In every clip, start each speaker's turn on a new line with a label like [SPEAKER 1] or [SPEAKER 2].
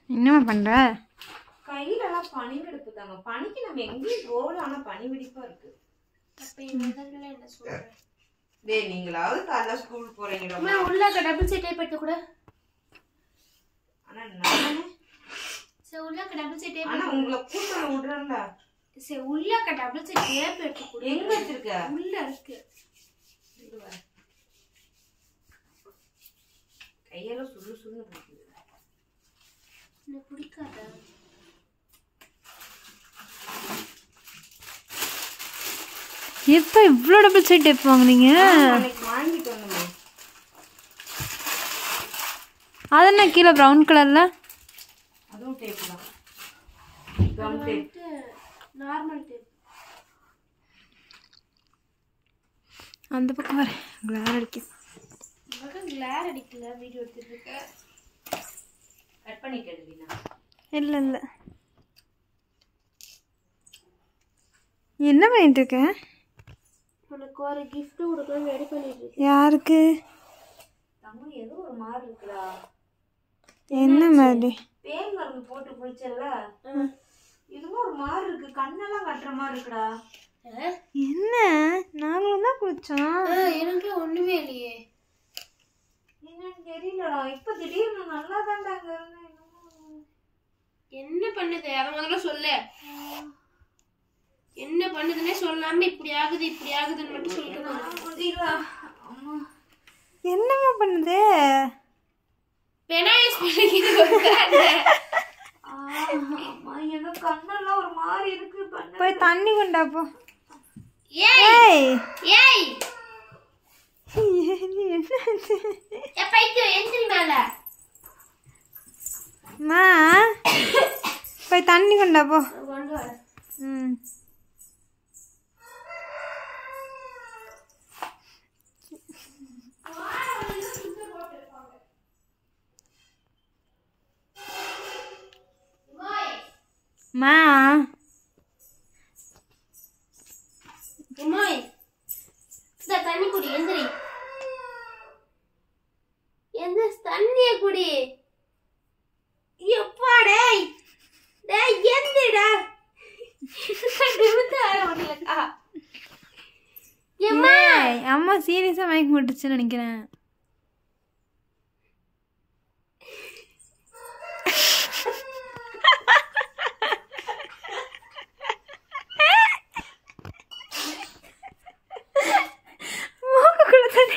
[SPEAKER 1] என்னம்மா பண்ற
[SPEAKER 2] கையிலலாம் பனி வெடிப்பு தாங்க பனிக்கு நம்ம எங்கேயும் போகல ஆனா பனி வெடிப்பா இருக்கு
[SPEAKER 3] அப்ப என் முதல்ல என்ன சொல்றேன்
[SPEAKER 2] டேய் நீங்களாவது காலைல ஸ்கூல் போறீங்களா
[SPEAKER 3] அம்மா உள்ள டபுள் சைட் டேப் எடுத்து கூட
[SPEAKER 2] ஆனா நானே
[SPEAKER 3] சரி உள்ள டபுள் சைட் டேப்
[SPEAKER 2] ஆனா உங்களை கூட்டம் விடுறேன்ல
[SPEAKER 3] சரி உள்ள டபுள் சைட் டேப் எடுத்து கூட
[SPEAKER 2] எங்க வச்சிருக்க
[SPEAKER 3] உள்ள இருக்கு
[SPEAKER 2] கையெல்லாம் சுடு சுடுன்னு போகுது
[SPEAKER 3] எனக்கு பிடிக்காத
[SPEAKER 1] எப்போ இவ்வளோ டபுள் சைட் டேப் வாங்குனீங்க
[SPEAKER 2] அன்னைக்கு வாங்கிட்டு வந்தோமே
[SPEAKER 1] அது என்ன கீழே ப்ரௌன் கலரில்
[SPEAKER 2] அதுவும் டேப் தான் கம் டேப்
[SPEAKER 3] நார்மல் டேப்
[SPEAKER 1] அந்த பக்கம் வர கிளார் அடிக்கும்
[SPEAKER 3] மகன் கிளார் அடிக்கல வீடியோ எடுத்துட்டு இருக்க
[SPEAKER 2] கட் பண்ணி கேடுவீனா
[SPEAKER 1] இல்லை இல்லை என்ன பண்ணிட்டு இருக்க
[SPEAKER 3] உனக்கு ஒரு gift கொடுக்கணும் ரெடி பண்ணிட்டு இருக்கேன்
[SPEAKER 1] யாருக்கு
[SPEAKER 2] தம்பி ஏதோ ஒரு மாதிரி இருக்குடா
[SPEAKER 1] என்ன மாதிரி
[SPEAKER 2] பேய் மருந்து போட்டு குளிச்சல இதுவும் ஒரு மாதிரி இருக்கு கண்ணெல்லாம் கட்டுற மாதிரி இருக்குடா
[SPEAKER 1] என்ன நாங்களும் தான் குளிச்சோம்
[SPEAKER 3] எனக்கு ஒண்ணுமே இல்லையே
[SPEAKER 2] என்னன்னு தெரியலடா இப்ப திடீர்னு நல்லா தான்டா அங்க இருந்தேன் என்னமோ
[SPEAKER 3] என்ன பண்ணுது அத முதல்ல சொல்லு என்ன பண்ணுதுன்னே சொல்லாம இப்படி ஆகுது இப்படி ஆகுதுன்னு மட்டும் சொல்லிட்டு
[SPEAKER 2] முடியல அம்மா
[SPEAKER 1] என்னம்மா பண்ணுது
[SPEAKER 3] பெனாயிஸ் பண்ணிக்கிட்டு
[SPEAKER 2] ஆ, அம்மா எனக்கு கண்ணெல்லாம் ஒரு மாதிரி இருக்கு பண்ண
[SPEAKER 1] போய் தண்ணி கொண்டா போ
[SPEAKER 3] ஏய்
[SPEAKER 1] ஏய்
[SPEAKER 3] ஏய்
[SPEAKER 1] என்னாச்சு
[SPEAKER 3] என் பைத்தியம் எந்திரி மேல
[SPEAKER 1] அம்மா போய் தண்ணி கொண்டா போ
[SPEAKER 3] கொண்டு வர
[SPEAKER 1] ம் மா
[SPEAKER 3] உமாய் இந்த தண்ணி குடி எந்திரி எந்த தண்ணிய குடி எப்பா டேய் டேய் எந்திரிடா நிமித்தம் வர முடியலக்கா எம்மா
[SPEAKER 1] ஏய், அம்மா சீரியஸா மயக்கம் போட்டுச்சுன்னு நினைக்கிறேன் மூக்குக்குள்ள தண்ணி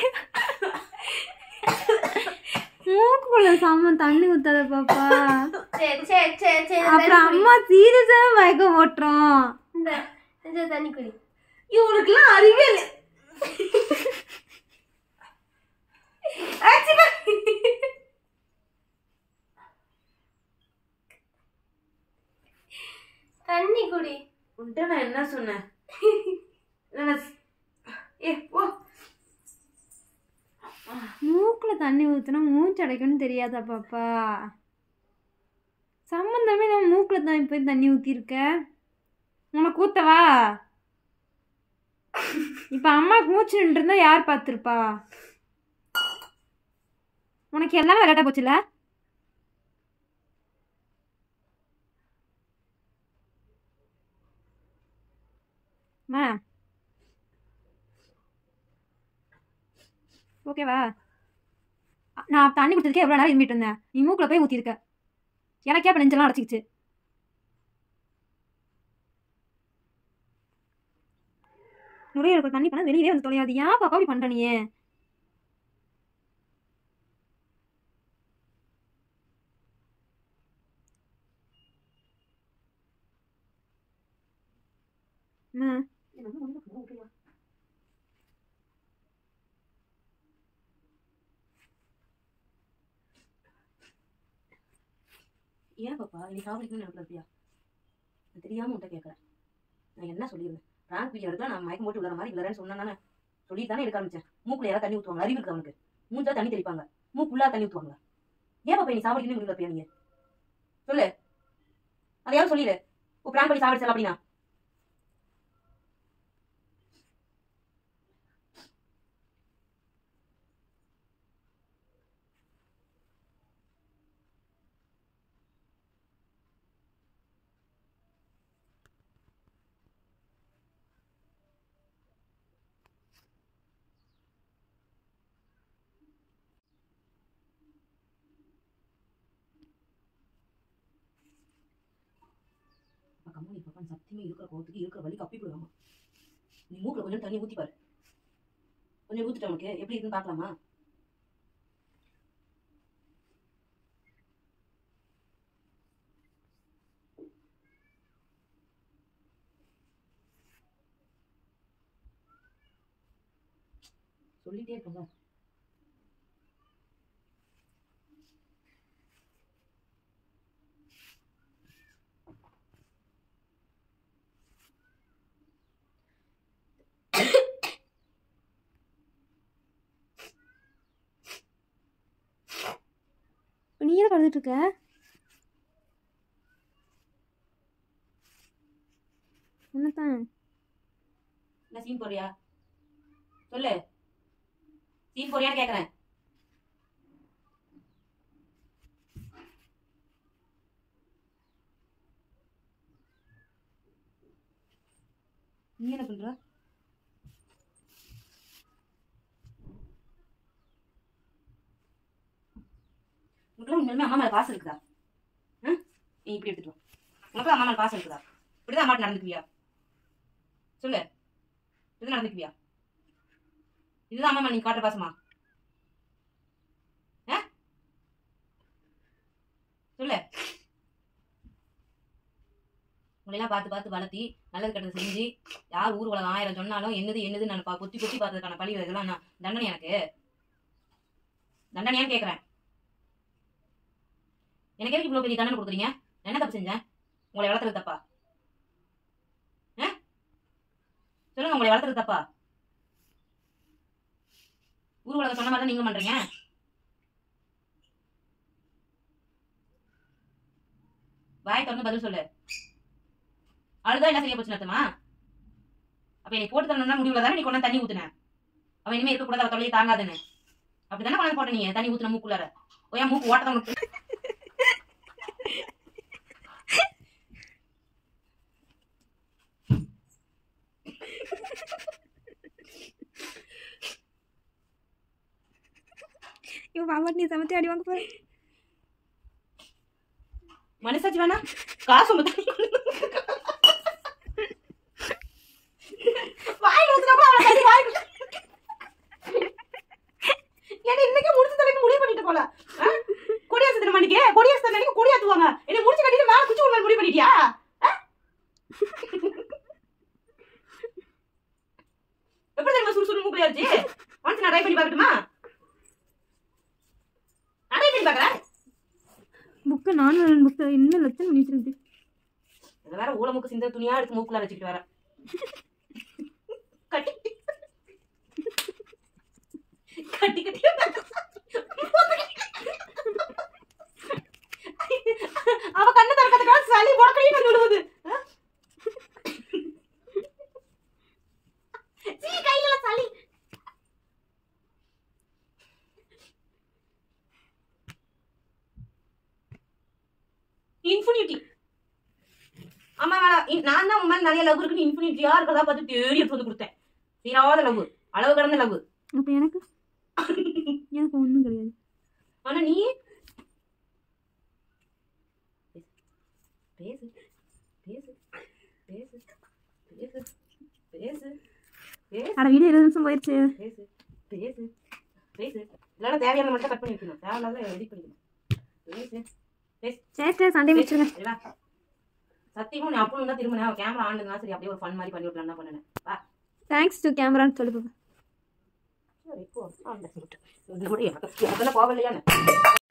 [SPEAKER 1] மூக்குக்குள்ள செம்ம தண்ணி ஊத்தாத பாப்பா
[SPEAKER 3] சரி சரி சரி சரி
[SPEAKER 1] அப்புறம் அம்மா சீரியஸா மயக்கம் போட்டுரும்
[SPEAKER 3] இந்த இந்த தண்ணி குடி
[SPEAKER 2] இவனுக்குலாம் அறிவே இல்லை
[SPEAKER 3] தண்ணி குடி
[SPEAKER 2] உன்கிட்ட நான் என்ன சொன்னேன் நான் ஏ போ
[SPEAKER 1] மூக்குல தண்ணி ஊத்துனா மூச்சு அடைக்கணும்னு தெரியாதா பாப்பா சம்மந்தமே நம்ம மூக்குல தான் போய் தண்ணி ஊத்திருக்க உனக்கு ஊத்தவா இப்ப அம்மாக்கு மூச்சு நின்று இருந்தா யார் பார்த்திருப்பா உனக்கு எல்லாமே விளையாட்ட போச்சுல மா ஓகேவா நான் தண்ணி குடிச்சதுக்கே எவ்வளோ நேரம் இருந்துட்டு இருந்தேன் நீ மூக்கில் போய் ஊற்றிருக்க எனக்கே அப்போ நெஞ்செல்லாம் அடைச்சிக்கிச்சு நுரையீரலுக்கு தண்ணி பண்ண வெளியவே வந்து தொலையாது ஏன் பாப்பா அப்படி பண்ணுற நீ அம்மா,
[SPEAKER 2] ஏன் பாப்பா நீ சாப்பிடுறீங்கன்னு எனக்கு இருப்பியா நான் தெரியாம உன்ட்ட கேட்கறேன் நான் என்ன சொல்லியிருந்தேன் பிராங்க் வீடியோ எடுக்கலாம் நான் மயக்கம் போட்டு விளையாட மாதிரி விளையாடுறேன்னு சொன்னா தானே சொல்லிட்டு தானே எடுக்க ஆரம்பிச்சேன் மூக்குல யாராவது தண்ணி ஊற்றுவாங்க அறிவு இருக்கு அவனுக்கு மூஞ்சா தண்ணி தெளிப்பாங்க மூக்குள்ளா தண்ணி ஊற்றுவாங்க ஏன் பாப்பா நீ சாப்பிடுறீங்கன்னு உங்களுக்கு இருப்பியா நீங்க சொல்லு அதையாவது சொல்லிடு ஓ பிராங்க் பண்ணி சாப்பிடுச்சல அப்படின்னா கம்மனி பாப்பான்னு சத்தியமே இருக்கிற கோவத்துக்கு இருக்கிற வலி கப்பி போடுவாமா நீ மூக்குல கொஞ்சம் தண்ணி ஊத்தி பாரு கொஞ்சம் ஊத்துட்டு உனக்கு எப்படி இருக்குன்னு பார்க்கலாமா சொல்லிட்டே இருக்கல
[SPEAKER 1] நீ ஏன் கழுதுட்டு இருக்க என்னத்தான்
[SPEAKER 2] என்ன சீன் போறியா சொல்லு சீன் போறியான்னு கேக்குறேன் நீ என்ன பண்ற உனக்குலாம் உண்மையுமே அம்மா மேல பாசம் இருக்குதா ஆ? நீ இப்படி எடுத்துட்டு வா உனக்குலாம் அம்மா மேல பாசம் இருக்குதா இப்படிதான் அம்மாட்ட நடந்துக்குவியா சொல்லு இது நடந்துக்குவியா இதுதான் அம்மா மேல நீ காட்டுற பாசமா ஆ? சொல்லு உங்களெல்லாம் பார்த்து பார்த்து வளர்த்தி நல்லது கெட்டது செஞ்சு யார் ஊர் உலகம் ஆயிரம் சொன்னாலும் என்னது என்னது நான் பா- பொத்தி பொத்தி பார்த்ததுக்கான பழி இதெல்லாம் நான் தண்டனை எனக்கு தண்டனையான்னு கேட்குறேன் எனக்கு எதுக்கு இவ்வளோ பெரிய தண்டனை கொடுக்குறீங்க நான் என்ன தப்பு செஞ்சேன் உங்களை வளர்த்துறது தப்பா ஆ? சொல்லுங்க உங்களை வளர்த்துறது தப்பா ஊர் உலகம் சொன்ன மாதிரி தான் நீங்களும் பண்றீங்க வாய் திறந்து பதில் சொல்லு அழுதா எல்லாம் சரியா போச்சு அர்த்தமா அப்ப என்னை போட்டு தரணும்னா முடிவுல தானே நீ கொண்டு வந்து தண்ணி ஊத்துன அவன் இனிமே இருக்கக்கூடாது அவ தொலையை தாங்காதுன்னு அப்படிதானே கொண்டு வந்து போட்ட நீ தண்ணி ஊத்துன மூக்குள்ளார ஓயா மூக்கு ஓட்டதான் உனக்கு
[SPEAKER 1] இவன் பாப்பா நீ சமத்தி அடி வாங்க போற
[SPEAKER 2] மனசாச்சு வேணா காசு உங்க தண்ணி வாயில் ஊத்துனா கூட அவளை தண்ணி வாயில் ஏன்னா இன்னைக்கே முடிச்சு தலைக்கு முடிவு பண்ணிட்டு போல ஆ? கொடியாசு தினம் அன்னைக்கு கொடியாசு தினம் அன்னைக்கு கொடியாத்துவாங்க என்ன முடிச்சு கட்டிட்டு மேல குச்சி உள்ள முடிவு பண்ணிட்டியா ஆ? எப்படி தெரியுமா சுறுசுறு மூக்குல இருந்துச்சு ஒன்ஸ் நான் ட்ரை பண்ணி பார்க்கட்டுமா நான் ட்ரை பண்ணி பார்க்கறேன்
[SPEAKER 1] புக்கு நான் புக்கு இன்னும் லட்சம் பண்ணி வச்சிருக்கு
[SPEAKER 2] இதை வேற ஊழமுக்கு சிந்த துணியா எடுத்து மூக்குல வச்சுக்கிட்டு வர கட்டி கட்டி கட்டி அவ கண்ணு திறக்கிறதுக்காக சளி உடக்கடியும் வந்து விழுவுது ஆ? சீ, கையில சளி இன்ஃபினிட்டி அம்மா மேல இ- நான் தான் உன் மேல நிறைய லவ் இருக்குன்னு இன்ஃபினிட்டியா இருக்கதா பார்த்து தேடி எடுத்து வந்து கொடுத்தேன் தீராத லவ் அளவு கடந்த லவ்
[SPEAKER 1] அப்போ எனக்கு எனக்கு ஒன்றும் கிடையாது
[SPEAKER 2] ஆனா நீ பேசு பேசு பேசு பேசு பேசு பேசு
[SPEAKER 1] அட வீடியோ இருபது நிமிஷம் போயிடுச்சு
[SPEAKER 2] பேசு பேசு பேசு இல்லைன்னா தேவையான மட்டும் கட் பண்ணி வைக்கணும் தேவையில்லாத எடிட் பண்ணிக்கணும் பேசு
[SPEAKER 1] சரி சரி சண்டே முடிச்சிருங்க
[SPEAKER 2] சரிவா சத்தியமும் நீ அப்பவும் தான் திரும்ப கேமரா ஆன் இருந்தா சரி அப்படியே ஒரு ஃபன் மாதிரி பண்ணி விடலாம் தான் பண்ணேன் வா
[SPEAKER 1] தேங்க்ஸ் டு கேமரான்னு சொல்லி பாப்பா
[SPEAKER 2] சரி போ ஆன் பண்ணி விட்டு. இது கூட எனக்கு அதெல்லாம் போகலையான்னு